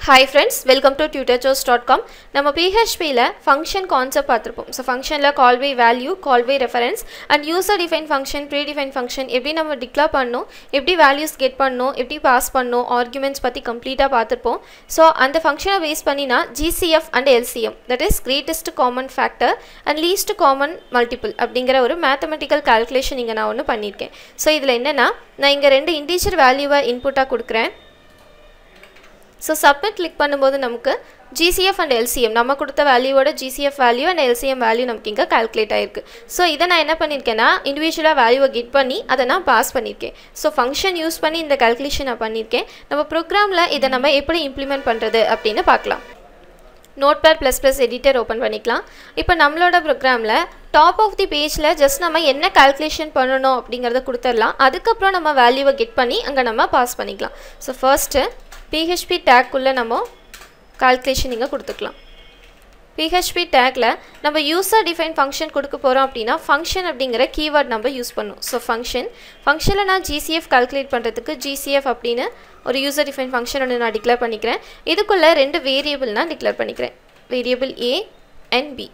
hi friends welcome to tutor joes dot com நம்ம பிஹெச்பியில் function concept பார்த்துருப்போம் ஸோ ஃபங்க்ஷனில் call by value call by reference and user define function pre define function எப்படி நம்ம declare பண்ணணும் எப்படி வேல்யூஸ் கெட் பண்ணணும் எப்படி பாஸ் பண்ணணும் ஆர்குமெண்ட்ஸ் பற்றி கம்ப்ளீட்டாக பார்த்துருப்போம் ஸோ அந்த ஃபங்க்ஷனை பேஸ் பண்ணினா GCF and LCM that is greatest common factor and least common multiple அப்படிங்கிற ஒரு மேத்தமெட்டிக்கல் கால்குலேஷன் இங்கே நான் ஒன்று பண்ணியிருக்கேன் ஸோ இதில் என்னென்னா நான் இங்கே ரெண்டு இன்டீஜர் வேல்யூவை இன்புட்டாக கொடுக்குறேன் ஸோ சப்மிட் கிளிக் பண்ணும்போது நமக்கு ஜிசிஎஃப் அண்ட் எல்சிஎம் நம்ம கொடுத்த வேல்யூவோட GCF value and LCM value நமக்கு இங்கே கால்குலேட் ஆயிருக்கு ஸோ இதை நான் என்ன பண்ணியிருக்கேன்னா இண்டிவிஜுவலாக வேல்யூவை கெட் பண்ணி அதை நான் பாஸ் பண்ணியிருக்கேன் ஸோ ஃபங்க்ஷன் யூஸ் பண்ணி இந்த கால்குலேஷன் நான் பண்ணியிருக்கேன் நம்ம ப்ரோக்ராமில் இதை நம்ம எப்படி இம்ப்ளிமெண்ட் பண்ணுறது அப்படின்னு பார்க்கலாம் notepad plus plus editor open பண்ணிக்கலாம் இப்போ நம்மளோட ப்ரோக்ராமில் டாப் ஆஃப் தி பேஜில் ஜஸ்ட் நம்ம என்ன கால்குலேஷன் பண்ணணும் அப்படிங்கிறத கொடுத்துடலாம் அதுக்கப்புறம் நம்ம வேல்யூவை கெட் பண்ணி அங்கே நம்ம பாஸ் பண்ணிக்கலாம் ஸோ ஃபர்ஸ்ட்டு பிஹெச்பி டேக்குள்ளே நம்ம கால்குலேஷன் இங்கே கொடுத்துக்கலாம் பிஹெச்பி டேக்கில் நம்ம யூசர் டிஃபைன் ஃபங்க்ஷன் கொடுக்க போகிறோம் அப்படின்னா ஃபங்க்ஷன் அப்படிங்கிற கீவேர்ட் நம்ம யூஸ் பண்ணும் ஸோ ஃபங்க்ஷன் ஃபங்க்ஷனில் நான் ஜிசிஎஃப் கால்குலேட் பண்ணுறதுக்கு ஜிசிஎஃப் அப்படின்னு ஒரு யூசர் டிஃபைன் ஃபங்க்ஷன் ஒன்று நான் டிக்ளேர் பண்ணிக்கிறேன் இதுக்குள்ளே ரெண்டு வேரியபிள் நான் டிக்ளேர் பண்ணிக்கிறேன் variable A and B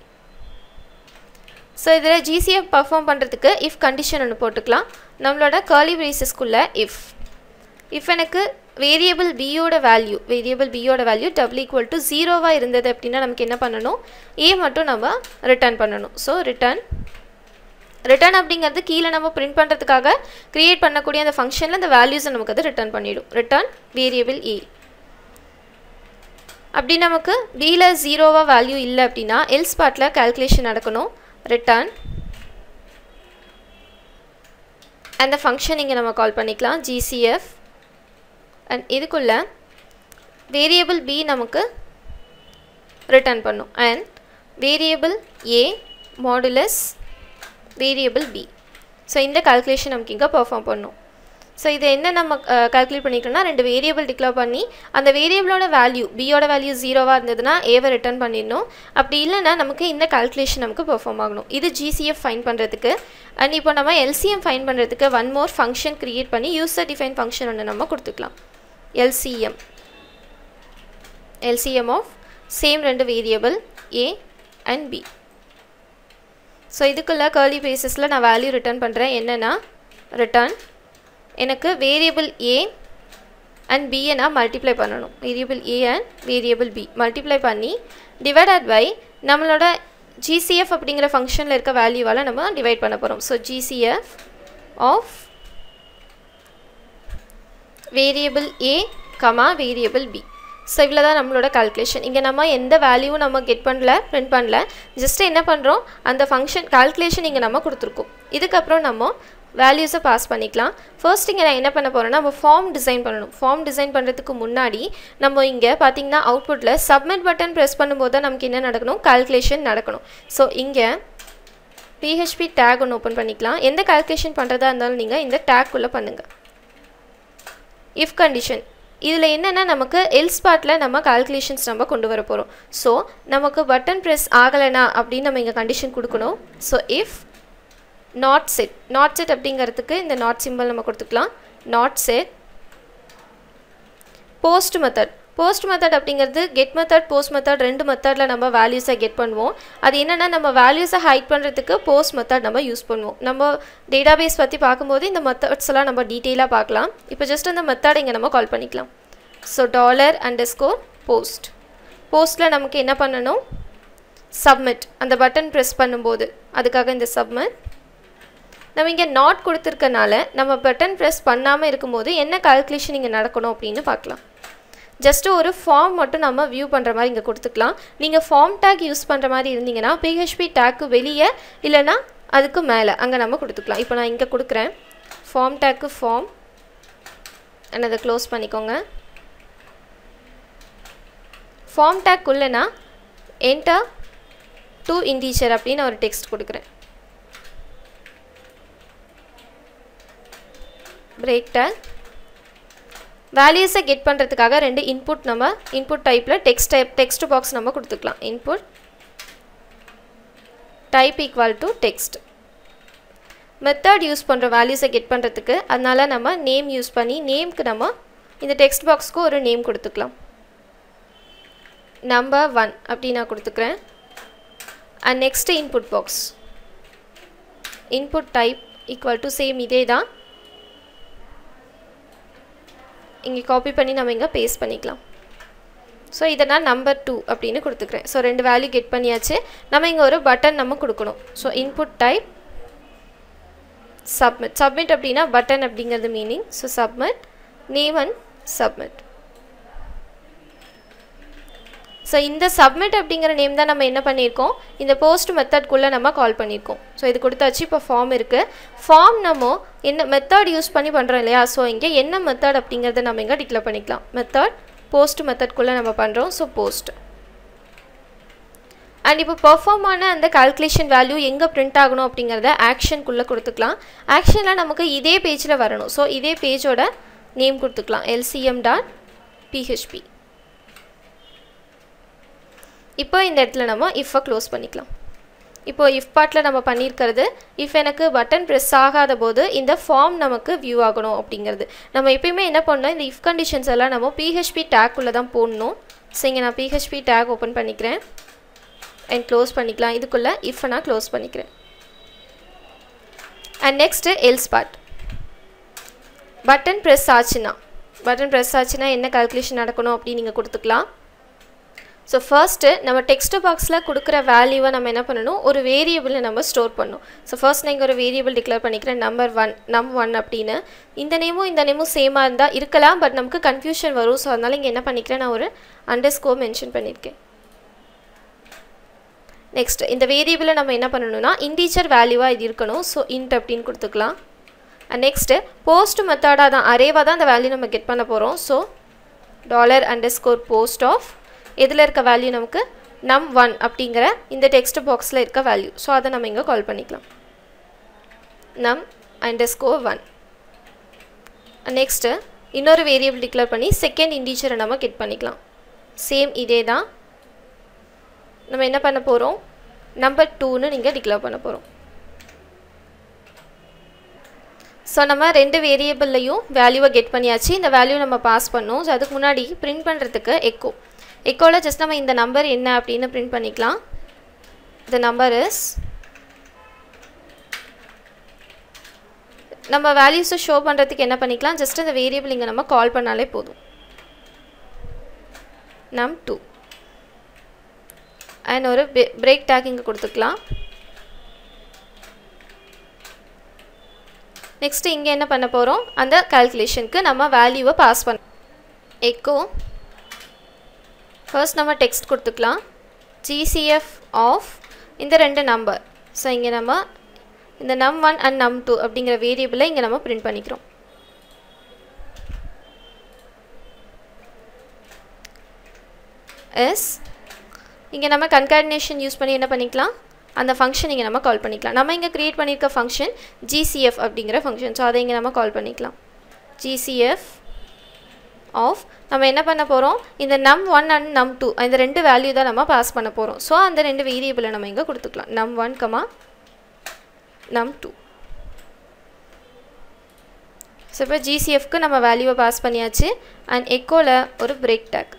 so இதில் ஜிசிஎஃப் பர்ஃபார்ம் பண்ணுறதுக்கு இஃப் கண்டிஷன் ஒன்று போட்டுக்கலாம் நம்மளோட கர்லி பிரேசஸ்க்குள்ளே இஃப் இஃப் எனக்கு வேரியபிள் பியோட வேல்யூ வேரியபிள் பியோட வேல்யூ டபுள் ஈக்குவல் டு ஜீரோவாக இருந்தது அப்படின்னா நமக்கு என்ன பண்ணணும் ஏ மட்டும் நம்ம ரிட்டர்ன் பண்ணணும் ஸோ ரிட்டர்ன் ரிட்டர்ன் அப்படிங்கிறது கீழே நம்ம பிரிண்ட் பண்ணுறதுக்காக க்ரியேட் பண்ணக்கூடிய அந்த ஃபங்க்ஷனில் அந்த வேல்யூஸை நமக்கு அது ரிட்டர்ன் பண்ணிவிடும் ரிட்டர்ன் வேரியபிள் ஏ அப்படி நமக்கு பியில் ஜீரோவாக வேல்யூ இல்லை அப்படின்னா எல்ஸ் பார்ட்டில் கால்குலேஷன் நடக்கணும் ரிட்டர்ன் அந்த ஃபங்க்ஷன் இங்கே நம்ம கால் பண்ணிக்கலாம் ஜிசிஎஃப் அண்ட் இதுக்குள்ள வேரியபிள் பி நமக்கு ரிட்டர்ன் பண்ணும் and variable A modulus variable B so இந்த கால்குலேஷன் நமக்கு இங்கே பர்ஃபார்ம் பண்ணும் ஸோ இதை என்ன நம்ம கால்குலேட் பண்ணிக்கிறோம்னா ரெண்டு வேரியபிள் டிக்ளேர் பண்ணி அந்த வேரியபிளோட வேல்யூ பியோட வேல்யூ ஜீரோவாக இருந்ததுன்னா ஏவை ரிட்டர்ன் பண்ணிடணும் அப்படி இல்லைன்னா நமக்கு இந்த கால்குலேஷன் நமக்கு பெர்ஃபார்ம் ஆகணும் இது ஜிசிஎஃப் ஃபைன் பண்ணுறதுக்கு அண்ட் இப்போ நம்ம எல்சிஎம் ஃபைன் பண்ணுறதுக்கு ஒன் மோர் ஃபங்க்ஷன் க்ரியேட் பண்ணி யூசர் டிஃபைன் ஃபங்க்ஷன் ஒன்று நம்ம கொடுத்துக்கலாம் LCM LCM of same ரெண்டு variable A and B so இதுக்குள்ளே கர்லி பேசஸில் நான் வேல்யூ ரிட்டர்ன் பண்ணுறேன் என்னென்னா ரிட்டர்ன் எனக்கு வேரியபிள் ஏ அண்ட் பியை நான் மல்டிப்ளை பண்ணணும் variable A and variable B multiply பண்ணி டிவைடட் பை நம்மளோட ஜிசிஎஃப் அப்படிங்கிற ஃபங்க்ஷனில் இருக்க வேல்யூவால் நம்ம டிவைட் பண்ண போகிறோம் so GCF of variable A comma variable B so இவ்வளோ தான் நம்மளோட கால்குலேஷன் இங்கே நம்ம எந்த வேல்யூவும் நம்ம கெட் பண்ணல பிரிண்ட் பண்ணல ஜஸ்ட் என்ன பண்ணுறோம் அந்த ஃபங்க்ஷன் கால்குலேஷன் இங்கே நம்ம கொடுத்துருக்கோம் இதுக்கப்புறம் நம்ம வேல்யூஸை பாஸ் பண்ணிக்கலாம் ஃபர்ஸ்ட் இங்கே நான் என்ன பண்ண போகிறேன்னா நம்ம ஃபார்ம் டிசைன் பண்ணணும் ஃபார்ம் டிசைன் பண்ணுறதுக்கு முன்னாடி நம்ம இங்கே பார்த்தீங்கன்னா அவுட்புட்டில் சப்மிட் பட்டன் ப்ரெஸ் பண்ணும்போது தான் நமக்கு என்ன நடக்கணும் கால்குலேஷன் நடக்கணும் ஸோ இங்கே பிஹெச்பி டேக் ஒன்று ஓப்பன் பண்ணிக்கலாம் எந்த கால்குலேஷன் பண்ணுறதா இருந்தாலும் நீங்கள் இந்த டேக்குள்ளே பண்ணுங்கள் இஃப் கண்டிஷன் இதில் என்னென்னா நமக்கு எல்ஸ் பார்ட்டில் நம்ம கால்குலேஷன்ஸ் நம்ம கொண்டு வர போகிறோம் ஸோ நமக்கு பட்டன் ப்ரெஸ் ஆகலைனா அப்படின்னு நம்ம இங்கே கண்டிஷன் கொடுக்கணும் so if not set not set அப்படிங்கிறதுக்கு இந்த நாட் சிம்பிள் நம்ம கொடுத்துக்கலாம் not set post method post method அப்படிங்கிறது கெட் மெத்தட் போஸ்ட் மெத்தட் ரெண்டு மெத்தடில் நம்ம வேல்யூஸை கெட் பண்ணுவோம் அது என்னென்னா நம்ம வேல்யூஸை ஹைட் பண்ணுறதுக்கு போஸ்ட் மெத்தட் நம்ம யூஸ் பண்ணுவோம் நம்ம டேட்டாபேஸ் பற்றி பார்க்கும்போது இந்த மெத்தட்ஸ் எல்லாம் நம்ம டீட்டெயிலாக பார்க்கலாம் இப்போ ஜஸ்ட் அந்த மெத்தட் இங்கே நம்ம கால் பண்ணிக்கலாம் so dollar underscore post போஸ்ட்டில் நமக்கு என்ன பண்ணணும் சப்மிட் அந்த பட்டன் ப்ரெஸ் பண்ணும்போது அதுக்காக இந்த சப்மிட் நம்ம இங்கே நாட் கொடுத்துருக்கனால நம்ம பட்டன் ப்ரெஸ் பண்ணாமல் இருக்கும்போது என்ன கால்குலேஷன் இங்கே நடக்கணும் அப்படின்னு பார்க்கலாம் ஜஸ்ட்டு ஒரு ஃபார்ம் மட்டும் நம்ம வியூ பண்ணுற மாதிரி இங்கே கொடுத்துக்கலாம் நீங்கள் ஃபார்ம் டேக் யூஸ் பண்ணுற மாதிரி இருந்தீங்கன்னா பிஹெச்பி டேக்கு வெளியே இல்லைனா அதுக்கு மேலே அங்கே நம்ம கொடுத்துக்கலாம் இப்போ நான் இங்கே கொடுக்குறேன் ஃபார்ம் டேக்கு ஃபார்ம் அண்ட் அதை க்ளோஸ் பண்ணிக்கோங்க ஃபார்ம் டேக் உள்ளனா என்டர் டூ இன்டீச்சர் அப்படின்னு ஒரு டெக்ஸ்ட் கொடுக்குறேன் பிரேக் டேக் வேல்யூஸை கெட் பண்ணுறதுக்காக ரெண்டு இன்புட் நம்ம இன்புட் டைப்பில் டெக்ஸ்ட் டைப் டெக்ஸ்ட் பாக்ஸ் நம்ம கொடுத்துக்கலாம் input type equal to text method use பண்ணுற வேல்யூஸை கெட் பண்ணுறதுக்கு அதனால் நம்ம நேம் யூஸ் பண்ணி நேம்க்கு நம்ம இந்த டெக்ஸ்ட் பாக்ஸ்க்கு ஒரு நேம் கொடுத்துக்கலாம் நம்பர் ஒன் அப்படி நான் கொடுத்துக்கிறேன் and next input box input type equal to same இதே தான் இங்கே காப்பி பண்ணி நம்ம இங்கே பேஸ்ட் பண்ணிக்கலாம் ஸோ இதை நான் நம்பர் டூ அப்படின்னு கொடுத்துக்கிறேன் ஸோ ரெண்டு வேல்யூ கெட் பண்ணியாச்சு நம்ம இங்கே ஒரு பட்டன் நம்ம கொடுக்கணும் so input type submit submit அப்படின்னா பட்டன் அப்படிங்கிறது meaning so submit name and submit so இந்த சப்மிட் அப்படிங்கிற நேம் தான் நம்ம என்ன பண்ணியிருக்கோம் இந்த போஸ்ட் மெத்தட்குள்ளே நம்ம கால் பண்ணியிருக்கோம் ஸோ இது கொடுத்தாச்சு இப்போ ஃபார்ம் இருக்குது ஃபார்ம் நம்ம என்ன மெத்தட் யூஸ் பண்ணி பண்ணுறோம் இல்லையா ஸோ இங்கே என்ன மெத்தட் அப்படிங்கிறத நம்ம இங்கே டிக்ளேர் பண்ணிக்கலாம் மெத்தட் போஸ்ட் மெத்தட்குள்ளே நம்ம பண்ணுறோம் ஸோ போஸ்ட் அண்ட் இப்போ பெர்ஃபார்ம் ஆன அந்த கால்குலேஷன் வேல்யூ எங்கே பிரிண்ட் ஆகணும் அப்படிங்கிறத ஆக்ஷனுக்குள்ளே கொடுத்துக்கலாம் ஆக்ஷனில் நமக்கு இதே பேஜில் வரணும் ஸோ இதே பேஜோட நேம் கொடுத்துக்கலாம் எல்சிஎம் டாட் பிஹெச்பி இப்போ இந்த இடத்துல நம்ம இஃப்பை க்ளோஸ் பண்ணிக்கலாம் இப்போ இஃப் பார்ட்டில் நம்ம பண்ணியிருக்கிறது இஃப் எனக்கு பட்டன் ப்ரெஸ் ஆகாத போது இந்த ஃபார்ம் நமக்கு வியூ ஆகணும் அப்படிங்கிறது நம்ம எப்பயுமே என்ன பண்ணோம் இந்த இஃப் கண்டிஷன்ஸ் எல்லாம் நம்ம பிஹெச்பி டேக்குள்ளே தான் போடணும் ஸோ இங்கே நான் பிஹெச்பி டேக் ஓப்பன் பண்ணிக்கிறேன் அண்ட் க்ளோஸ் பண்ணிக்கலாம் இதுக்குள்ளே இஃப்பை நான் க்ளோஸ் பண்ணிக்கிறேன் and next else part button press ஆச்சுன்னா பட்டன் ப்ரெஸ் ஆச்சுன்னா என்ன கால்குலேஷன் நடக்கணும் அப்படின்னு நீங்கள் கொடுத்துக்கலாம் ஸோ ஃபர்ஸ்ட்டு நம்ம டெக்ஸ்ட் பாக்ஸில் கொடுக்குற வேல்யூவை நம்ம என்ன பண்ணணும் ஒரு வேரியபிளை நம்ம ஸ்டோர் பண்ணணும் ஸோ ஃபர்ஸ்ட் நான் இங்கே ஒரு வேரியபிள் டிக்ளேர் பண்ணிக்கிறேன் நம்பர் ஒன் நம் ஒன் அப்படின்னு இந்த நேமும் இந்த நேமும் சேமாக இருந்தால் இருக்கலாம் பட் நமக்கு கன்ஃபியூஷன் வரும் ஸோ அதனால் இங்கே என்ன பண்ணிக்கிறேன் நான் ஒரு அண்டர் ஸ்கோர் மென்ஷன் பண்ணியிருக்கேன் நெக்ஸ்ட் இந்த வேரியபிளை நம்ம என்ன பண்ணணும்னா இண்டீஜர் வேல்யூவாக இது இருக்கணும் ஸோ இன்ட் அப்படின்னு கொடுத்துக்கலாம் அண்ட் நெக்ஸ்ட்டு போஸ்ட் மெத்தடாக தான் அரேவாக தான் அந்த வேல்யூ நம்ம கெட் பண்ண போகிறோம் so dollar underscore post of எதில் இருக்க வேல்யூ நமக்கு நம் ஒன் அப்படிங்கிற இந்த டெக்ஸ்ட் பாக்ஸில் இருக்க வேல்யூ ஸோ அதை நம்ம இங்கே கால் பண்ணிக்கலாம் num underscore one next இன்னொரு வேரியபிள் டிக்ளேர் பண்ணி செகண்ட் இண்டீஜரை நம்ம கெட் பண்ணிக்கலாம் சேம் இதே தான் நம்ம என்ன பண்ண போகிறோம் நம்பர் டூன்னு நீங்கள் டிக்ளேர் பண்ண போகிறோம் ஸோ நம்ம ரெண்டு வேரியபிள்லையும் வேல்யூவை கெட் பண்ணியாச்சு இந்த வேல்யூ நம்ம பாஸ் பண்ணோம் ஸோ அதுக்கு முன்னாடி பிரிண்ட் பண்ணுறதுக்கு எக்கோ எக்கோவில் ஜஸ்ட் நம்ம இந்த நம்பர் என்ன அப்படின்னு பிரிண்ட் பண்ணிக்கலாம் த நம்பர் இஸ் நம்ம வேல்யூஸை ஷோ பண்ணுறதுக்கு என்ன பண்ணிக்கலாம் ஜஸ்ட் இந்த வேரியபிள் இங்கே நம்ம கால் பண்ணாலே போதும் நம் டூ அண்ட் ஒரு பிரேக் டேக் இங்கே கொடுத்துக்கலாம் நெக்ஸ்ட்டு இங்கே என்ன பண்ண போகிறோம் அந்த கால்குலேஷனுக்கு நம்ம வேல்யூவை பாஸ் பண்ண எக்கோ ஃபர்ஸ்ட் நம்ம டெக்ஸ்ட் கொடுத்துக்கலாம் ஜிசிஎஃப் ஆஃப் இந்த ரெண்டு நம்பர் ஸோ இங்கே நம்ம இந்த நம் ஒன் அண்ட் நம் டூ அப்படிங்கிற வேரியபிளை இங்கே நம்ம பிரிண்ட் பண்ணிக்கிறோம் எஸ் இங்கே நம்ம கன்கார்டினேஷன் யூஸ் பண்ணி என்ன பண்ணிக்கலாம் அந்த ஃபங்க்ஷன் இங்கே நம்ம கால் பண்ணிக்கலாம் நம்ம இங்கே க்ரியேட் பண்ணியிருக்க ஃபங்க்ஷன் ஜிசிஎஃப் அப்படிங்கிற ஃபங்க்ஷன் ஸோ அதை இங்கே நம்ம கால் பண்ணிக்கலாம் ஜிசிஎஃப் ஆஃப் நம்ம என்ன பண்ண போகிறோம் இந்த நம் ஒன் அண்ட் நம் டூ இந்த ரெண்டு வேல்யூ தான் நம்ம பாஸ் பண்ண போகிறோம் ஸோ அந்த ரெண்டு வேரியபிளை நம்ம இங்கே கொடுத்துக்கலாம் num one comma num two so இப்போ ஜிசிஎஃப்க்கு நம்ம வேல்யூவை பாஸ் பண்ணியாச்சு அண்ட் எக்கோவில் ஒரு break tag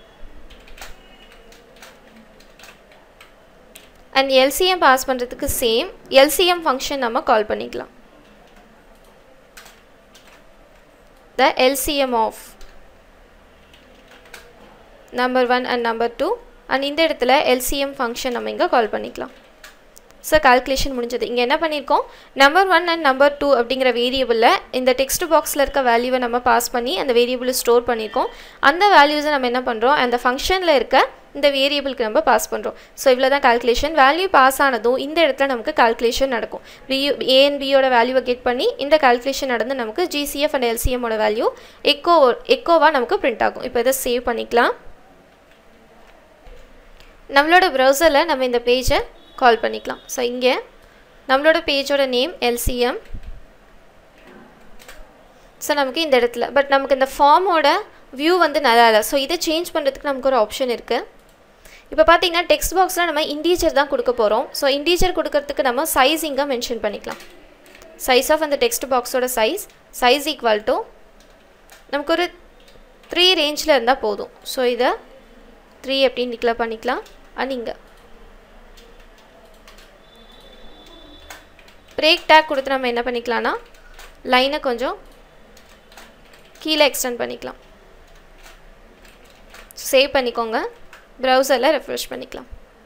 and LCM pass பண்ணுறதுக்கு சேம் எல்சிஎம் ஃபங்க்ஷன் நம்ம கால் பண்ணிக்கலாம் the LCM of number one and number two and இந்த இடத்துல எல்சிஎம் ஃபங்க்ஷன் நம்ம இங்கே கால் பண்ணிக்கலாம் ஸோ கால்குலேஷன் முடிஞ்சது இங்கே என்ன பண்ணியிருக்கோம் number one and number two அப்படிங்கிற வேரியபிளில் இந்த டெக்ஸ்ட் பாக்ஸில் இருக்க வேல்யூவை நம்ம பாஸ் பண்ணி அந்த வேரியபிளை ஸ்டோர் பண்ணியிருக்கோம் அந்த வேல்யூஸை நம்ம என்ன பண்ணுறோம் அந்த ஃபங்க்ஷனில் இருக்க இந்த வேரியபிளுக்கு நம்ம பாஸ் பண்ணுறோம் ஸோ இவ்வளோ தான் கால்குலேஷன் வேல்யூ பாஸ் ஆனதும் இந்த இடத்துல நமக்கு கால்குலேஷன் நடக்கும் பி ஏஎன் பியோட வேல்யூவை கெட் பண்ணி இந்த கால்குலேஷன் நடந்து நமக்கு ஜிசிஎஃப் அண்ட் எல்சிஎம்மோட வேல்யூ எக்கோ எக்கோவாக நமக்கு பிரிண்ட் ஆகும் இப்போ இதை சேவ் பண்ணிக்கலாம் நம்மளோட ப்ரௌசரில் நம்ம இந்த பேஜை கால் பண்ணிக்கலாம் ஸோ இங்கே நம்மளோட பேஜோட நேம் எல்சிஎம் ஸோ நமக்கு இந்த இடத்துல பட் நமக்கு இந்த ஃபார்மோட வியூ வந்து நல்லா இல்லை ஸோ இதை சேஞ்ச் பண்ணுறதுக்கு நமக்கு ஒரு ஆப்ஷன் இருக்குது இப்போ பார்த்தீங்கன்னா டெக்ஸ்ட் பாக்ஸில் நம்ம இண்டீஜர் தான் கொடுக்க போகிறோம் ஸோ இண்டீஜர் கொடுக்கறதுக்கு நம்ம சைஸ் இங்கே மென்ஷன் பண்ணிக்கலாம் சைஸ் ஆஃப் அந்த டெக்ஸ்ட் பாக்ஸோட சைஸ் சைஸ் ஈக்குவல் டு நமக்கு ஒரு த்ரீ ரேஞ்சில் இருந்தால் போதும் ஸோ இதை த்ரீ அப்படின்னு டிக்ளேர் பண்ணிக்கலாம் அண்ட் இங்கே பிரேக் டேக் கொடுத்து நம்ம என்ன பண்ணிக்கலாம்னா லைனை கொஞ்சம் கீழே எக்ஸ்டெண்ட் பண்ணிக்கலாம் சேவ் பண்ணிக்கோங்க ப்ரௌசரில் ரெஃப்ரெஷ் பண்ணிக்கலாம்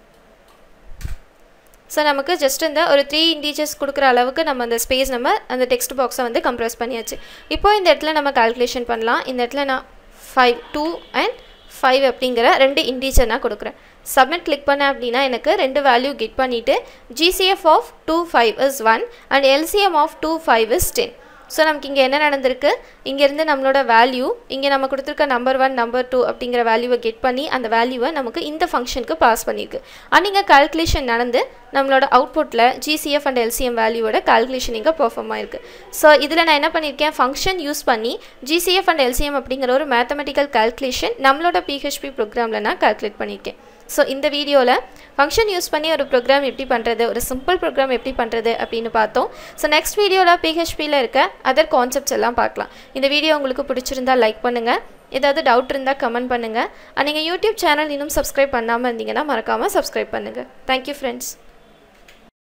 ஸோ நமக்கு ஜஸ்ட் இந்த ஒரு த்ரீ இன்டீஜர்ஸ் கொடுக்குற அளவுக்கு நம்ம அந்த ஸ்பேஸ் நம்ம அந்த டெக்ஸ்ட் பாக்ஸை வந்து கம்ப்ரஸ் பண்ணியாச்சு இப்போ இந்த இடத்துல நம்ம கால்குலேஷன் பண்ணலாம் இந்த இடத்துல நான் ஃபைவ் டூ அண்ட் ஃபைவ் அப்படிங்கிற ரெண்டு இன்டீஜர் நான் கொடுக்குறேன் சப்மிட் கிளிக் பண்ணேன் அப்படின்னா எனக்கு ரெண்டு வேல்யூ கெட் பண்ணிவிட்டு GCF of two five is one and LCM of two five is ten so நமக்கு இங்கே என்ன நடந்திருக்கு இங்கேருந்து நம்மளோட வேல்யூ இங்கே நம்ம கொடுத்துருக்க நம்பர் ஒன் நம்பர் டூ அப்படிங்கிற வேல்யூவை கெட் பண்ணி அந்த வேல்யூவை நமக்கு இந்த ஃபங்க்ஷனுக்கு பாஸ் பண்ணியிருக்கு அண்ட் இங்கே கால்குலேஷன் நடந்து நம்மளோட அவுட்புட்டில் ஜிசிஎஃப் அண்ட் எல்சிஎம் வேல்யூவோட கால்குலேஷன் இங்கே பர்ஃபார்ம் ஆயிருக்கு ஸோ இதில் நான் என்ன பண்ணியிருக்கேன் ஃபங்க்ஷன் யூஸ் பண்ணி ஜிசிஎஃப் அண்ட் எல்சிஎம் அப்படிங்கிற ஒரு மேத்தமெட்டிக்கல் கால்குலேஷன் நம்மளோட பிஹெச்பி ப்ரோக்ராமில் நான் கால்குலேட் பண்ணியிருக்கேன் ஸோ இந்த வீடியோவில் ஃபங்க்ஷன் யூஸ் பண்ணி ஒரு ப்ரோக்ராம் எப்படி பண்ணுறது ஒரு சிம்பிள் ப்ரோக்ராம் எப்படி பண்ணுறது அப்படின்னு பார்த்தோம் ஸோ நெக்ஸ்ட் வீடியோவில் பிஹெச்பியில் இருக்க அதர் கான்செப்ட்ஸ் எல்லாம் பார்க்கலாம் இந்த வீடியோ உங்களுக்கு பிடிச்சிருந்தா லைக் பண்ணுங்கள் ஏதாவது டவுட் இருந்தால் கமெண்ட் பண்ணுங்கள் நீங்கள் யூடியூப் சேனல் இன்னும் சப்ஸ்கிரைப் பண்ணாமல் இருந்தீங்கன்னா மறக்காமல் சப்ஸ்கிரைப் பண்ணுங்கள் தேங்க்யூ ஃப்ரெண்ட்ஸ்